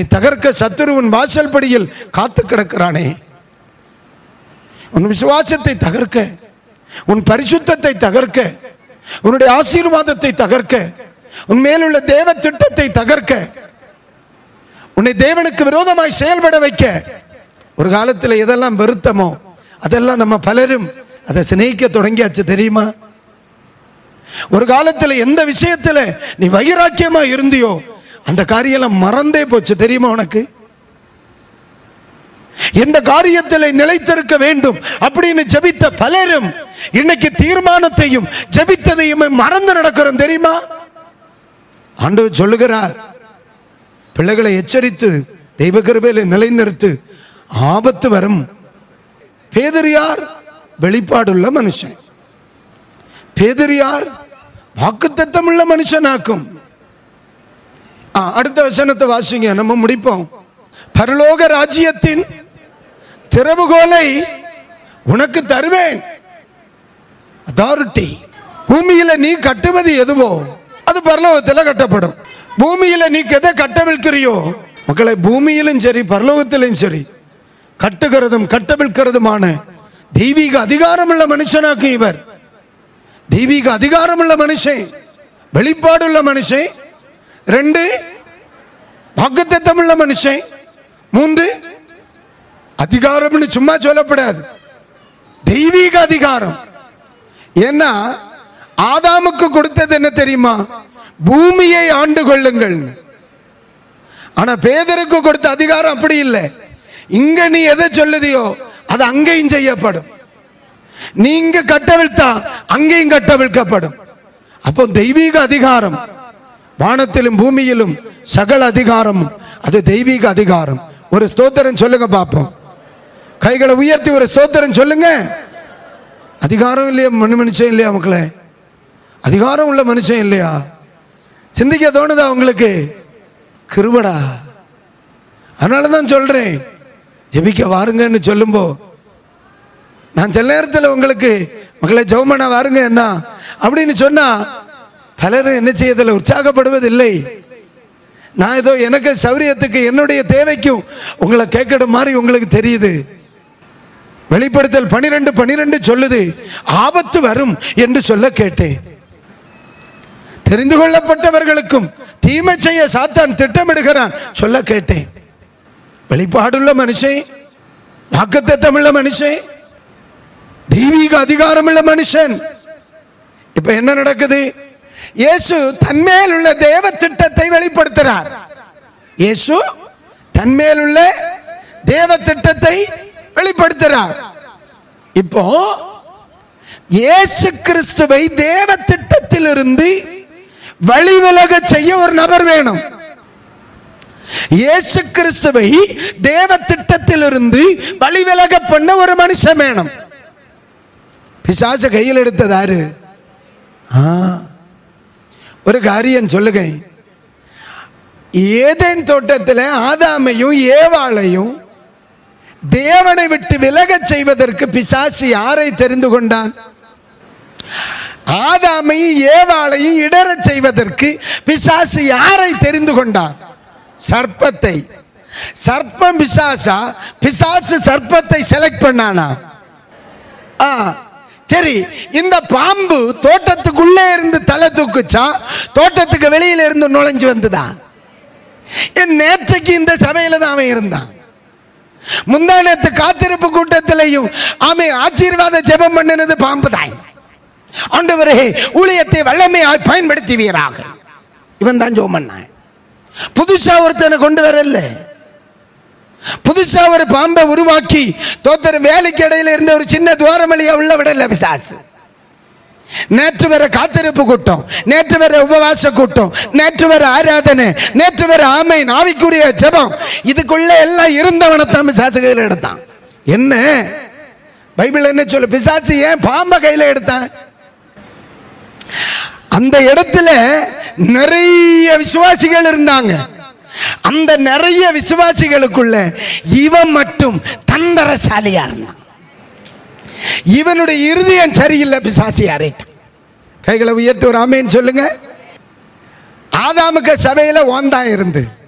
உன்னை தகர்க்க சத்துருவின் வாசல் படியில் காத்து கிடக்கிறானே உன் விசுவாசத்தை தகர்க்க உன் பரிசுத்தத்தை தகர்க்க உன்னுடைய ஆசீர்வாதத்தை தகர்க்க உன் மேலுள்ள தேவ திட்டத்தை தகர்க்க உன்னை தேவனுக்கு விரோதமாய் செயல்பட வைக்க ஒரு காலத்தில் எதெல்லாம் வெறுத்தமோ அதெல்லாம் நம்ம பலரும் அதை சிநேகிக்க தொடங்கியாச்சு தெரியுமா ஒரு காலத்தில் எந்த விஷயத்துல நீ வைராக்கியமா இருந்தியோ அந்த காரியம் மறந்தே போச்சு தெரியுமா உனக்கு எந்த காரியத்தில் நிலைத்திருக்க வேண்டும் அப்படின்னு ஜெபித்த பலரும் இன்னைக்கு தீர்மானத்தையும் ஜெபித்ததையும் மறந்து நடக்கிறோம் தெரியுமா ஆண்டவர் சொல்லுகிறார் பிள்ளைகளை எச்சரித்து தெய்வ கிருபையில நிலைநிறுத்து ஆபத்து வரும் பேதரியார் வெளிப்பாடுள்ள மனுஷன் பேதரியார் வாக்குத்தத்தமுள்ள மனுஷனாக்கும் ஆ, அடுத்த வசனத்தை வாசிங்க நம்ம முடிப்போம் பரலோக ராஜ்யத்தின் திறவுகோலை உனக்கு தருவேன் அத்தாரிட்டி பூமியில நீ கட்டுவது எதுவோ அது பரலோகத்தில் கட்டப்படும் பூமியில நீ எதை கட்டவிழ்க்கிறியோ மக்களை பூமியிலும் சரி பரலோகத்திலும் சரி கட்டுகிறதும் கட்டவிழ்க்கிறதுமான தெய்வீக அதிகாரமுள்ள மனுஷனாக்கும் இவர் தெய்வீக அதிகாரமுள்ள மனுஷன் வெளிப்பாடுள்ள மனுஷன் ரெண்டு வாக்குத்தத்தமுள்ள மனுஷன் மூன்று அதிகாரம்னு சும்மா சொல்லப்படாது தெய்வீக அதிகாரம் ஏன்னா ஆதாமுக்கு கொடுத்தது என்ன தெரியுமா பூமியை ஆண்டு கொள்ளுங்கள் ஆனா பேதருக்கு கொடுத்த அதிகாரம் அப்படி இல்லை இங்க நீ எதை சொல்லுதியோ அது அங்கேயும் செய்யப்படும் நீங்க கட்டவிழ்த்தா அங்கேயும் கட்டவிழ்க்கப்படும் அப்போ தெய்வீக அதிகாரம் வானத்திலும் பூமியிலும் சகல அதிகாரம் அது தெய்வீக அதிகாரம் ஒரு ஸ்தோத்திரம் சொல்லுங்க பாப்போம் கைகளை உயர்த்தி ஒரு ஸ்தோத்திரம் சொல்லுங்க அதிகாரம் இல்லையா மனு மனுஷன் இல்லையா மக்களே அதிகாரம் உள்ள மனுஷன் இல்லையா சிந்திக்க தோணுதா உங்களுக்கு கிருபடா அதனால தான் சொல்றேன் ஜெபிக்க வாருங்கன்னு சொல்லும்போ நான் சில நேரத்தில் உங்களுக்கு மக்களை ஜெபமனா வாருங்க என்ன அப்படின்னு சொன்னா பலரும் என்ன செய்யதில்லை உற்சாகப்படுவதில்லை நான் ஏதோ எனக்கு சௌரியத்துக்கு என்னுடைய தேவைக்கும் உங்களை கேட்கிற மாதிரி உங்களுக்கு தெரியுது வெளிப்படுத்தல் பனிரெண்டு பனிரெண்டு சொல்லுது ஆபத்து வரும் என்று சொல்ல கேட்டேன் தெரிந்து கொள்ளப்பட்டவர்களுக்கும் தீமை செய்ய சாத்தான் திட்டமிடுகிறான் சொல்ல கேட்டேன் வெளிப்பாடுள்ள மனுஷன் வாக்குத்தத்தமுள்ள மனுஷன் தெய்வீக அதிகாரமுள்ள மனுஷன் இப்ப என்ன நடக்குது இயேசு தன்மேல் உள்ள தேவ திட்டத்தை வெளிப்படுத்துறார் இயேசு தன்மேல் உள்ள தேவ திட்டத்தை வெளிப்படுத்துறார் இப்போ இயேசு கிறிஸ்துவை தேவ திட்டத்திலிருந்து வழிவிலக செய்ய ஒரு நபர் வேணும் இயேசு கிறிஸ்துவை தேவ திட்டத்திலிருந்து வழிவிலக பண்ண ஒரு மனுஷன் வேணும் பிசாச கையில் எடுத்ததாரு ஆ ஒரு காரியம் சொல்லுங்க ஏதேன் தோட்டத்தில் ஆதாமையும் ஏவாளையும் தேவனை விட்டு விலகச் செய்வதற்கு பிசாசு யாரை தெரிந்து கொண்டான் ஆதாமையும் ஏவாளையும் இடறச் செய்வதற்கு பிசாசு யாரை தெரிந்து கொண்டான் சர்ப்பத்தை சர்ப்பம் பிசாசா பிசாசு சர்ப்பத்தை செலக்ட் பண்ணானா ஆ சரி இந்த பாம்பு தோட்டத்துக்குள்ளே இருந்து தலை தூக்குச்சா தோட்டத்துக்கு வெளியில இருந்து நுழைஞ்சு வந்துதான் என் நேற்றைக்கு இந்த சபையில தான் அவன் இருந்தான் முந்தா நேத்து காத்திருப்பு கூட்டத்திலையும் அவன் ஆசீர்வாத ஜெபம் பண்ணினது பாம்பு தான் ஆண்டவரே ஊழியத்தை வல்லமையாய் பயன்படுத்துவீராக இவன் தான் ஜோம் பண்ணான் புதுசா ஒருத்தனை கொண்டு வரல புதுசா ஒரு பாம்பை உருவாக்கி தோத்தர் வேலைக்கு இடையில இருந்த ஒரு சின்ன துவாரமளியா உள்ள விடல பிசாசு நேற்று வர காத்திருப்பு கூட்டம் நேற்று வர உபவாச கூட்டம் நேற்று வர ஆராதனை நேற்று வர ஆமை நாவிக்குரிய ஜெபம் இதுக்குள்ள எல்லாம் இருந்தவனைத்தான் பிசாசு கையில் எடுத்தான் என்ன பைபிள் என்ன சொல்லு பிசாசு ஏன் பாம்பை கையில் எடுத்தான் அந்த இடத்துல நிறைய விசுவாசிகள் இருந்தாங்க அந்த நிறைய விசுவாசிகளுக்குள்ள இவன் மட்டும் தந்தரசாலியா இருந்தான் இவனுடைய இருதயம் சரியில்லை பிசாசி அறைட்டான் கைகளை உயர்த்தி ஒரு ஆமேன்னு சொல்லுங்க ஆதாமுக்கு சபையில ஓந்தான் இருந்து